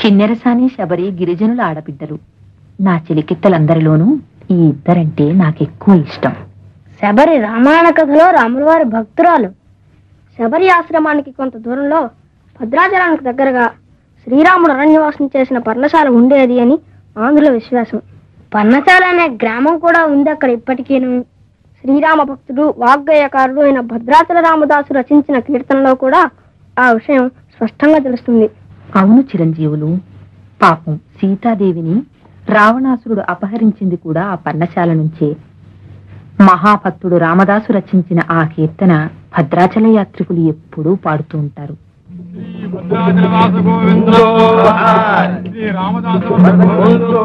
కిన్నెరసాని శబరి గిరిజనుల ఆడబిడ్డలు నా చెలికెత్తలందరిలోనూ ఈ ఇద్దరంటే నాకెక్కువ ఇష్టం శబరి రామాయణ కథలో రాములవారి భక్తురాలు శబరి ఆశ్రమానికి కొంత దూరంలో భద్రాచలానికి దగ్గరగా శ్రీరాముడు అరణ్యవాసం చేసిన పర్ణశాల ఉండేది అని ఆంధ్రుల విశ్వాసం పర్ణశాల అనే గ్రామం కూడా ఉంది అక్కడ ఇప్పటికీను శ్రీరామ భక్తుడు వాగ్గేయకారుడు అయిన భద్రాచల రామదాసు రచించిన కీర్తనలో కూడా ఆ విషయం స్పష్టంగా తెలుస్తుంది అవును చిరంజీవులు పాపం సీతాదేవిని రావణాసురుడు అపహరించింది కూడా ఆ పర్ణశాల నుంచే మహాభక్తుడు రామదాసు రచించిన ఆ కీర్తన భద్రాచల యాత్రికులు ఎప్పుడూ పాడుతూ ఉంటారు భద్రాచల వాస గోవిందో శ్రీ రామదాసు